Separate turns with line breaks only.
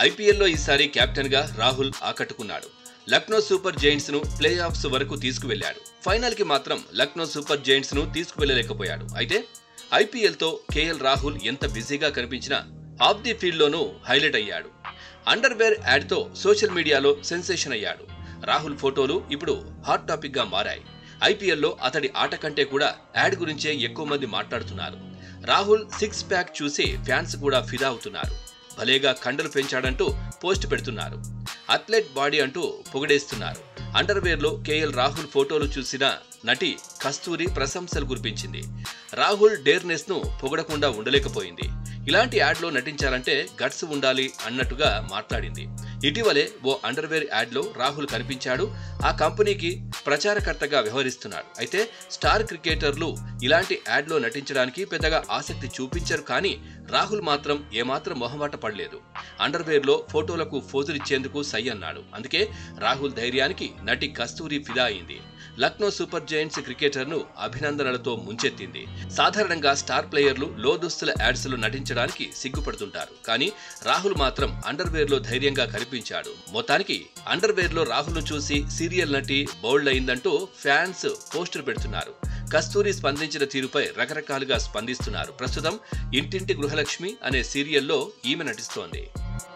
ఐపీఎల్లో ఈసారి కెప్టెన్ గా రాహుల్ ఆకట్టుకున్నాడు లక్నో సూపర్ జైంట్స్ ను ప్లే ఆఫ్స్ వరకు తీసుకువెళ్లాడు ఫైనల్ కి మాత్రం లక్నో సూపర్ జైంట్స్ ను తీసుకువెళ్లలేకపోయాడు అయితే ఐపీఎల్ తో కేఎల్ రాహుల్ ఎంత బిజీగా కనిపించినా ఆఫ్ ది ఫీల్డ్ లోనూ హైలైట్ అయ్యాడు అండర్వేర్ యాడ్ తో సోషల్ మీడియాలో సెన్సేషన్ అయ్యాడు రాహుల్ ఫోటోలు ఇప్పుడు హాట్ టాపిక్ గా మారాయి ఐపీఎల్లో అతడి ఆట కంటే కూడా యాడ్ గురించే ఎక్కువ మంది మాట్లాడుతున్నారు రాహుల్ సిక్స్ ప్యాక్ చూసి ఫ్యాన్స్ కూడా ఫిదా అవుతున్నారు భలేగా కండలు పెంచాడంటూ పోస్ట్ పెడుతున్నారు అథ్లెట్ బాడీ అంటూ పొగిడేస్తున్నారు అండర్వేర్లో కేఎల్ రాహుల్ ఫోటోలు చూసిన నటి కస్తూరి ప్రశంసలు కురిపించింది రాహుల్ డేర్నెస్ ను పొగడకుండా ఉండలేకపోయింది ఇలాంటి యాడ్లో నటించాలంటే గట్స్ ఉండాలి అన్నట్టుగా మాట్లాడింది ఇటీవలే ఓ అండర్వేర్ యాడ్లో రాహుల్ కనిపించాడు ఆ కంపెనీకి ప్రచారకర్తగా వ్యవహరిస్తున్నాడు అయితే స్టార్ క్రికెటర్లు ఇలాంటి యాడ్లో నటించడానికి పెద్దగా ఆసక్తి చూపించరు కానీ రాహుల్ మాత్రం ఏమాత్రం మొహమాట పడలేదు అండర్వేర్లో ఫోటోలకు ఫోజులిచ్చేందుకు సై అన్నాడు అందుకే రాహుల్ ధైర్యానికి నటి కస్తూరి ఫిదా అయింది లక్నో సూపర్ జైంట్స్ క్రికెటర్ను అభినందనలతో ముంచెత్తింది సాధారణంగా స్టార్ ప్లేయర్లు లో దుస్తుల యాడ్స్ లో నటించడానికి సిగ్గుపడుతుంటారు కానీ రాహుల్ మాత్రం అండర్వేర్ లో ధైర్యంగా కనిపించాడు మొత్తానికి అండర్వేర్ లో రాహుల్ ను చూసి సీరియల్ నటి బౌల్డ్ అయిందంటూ ఫ్యాన్స్ పోస్టర్ పెడుతున్నారు కస్తూరి స్పందించిన తీరుపై రకరకాలుగా స్పందిస్తున్నారు ప్రస్తుతం ఇంటింటి గృహలక్ష్మి అనే సీరియల్లో ఈమె నటిస్తోంది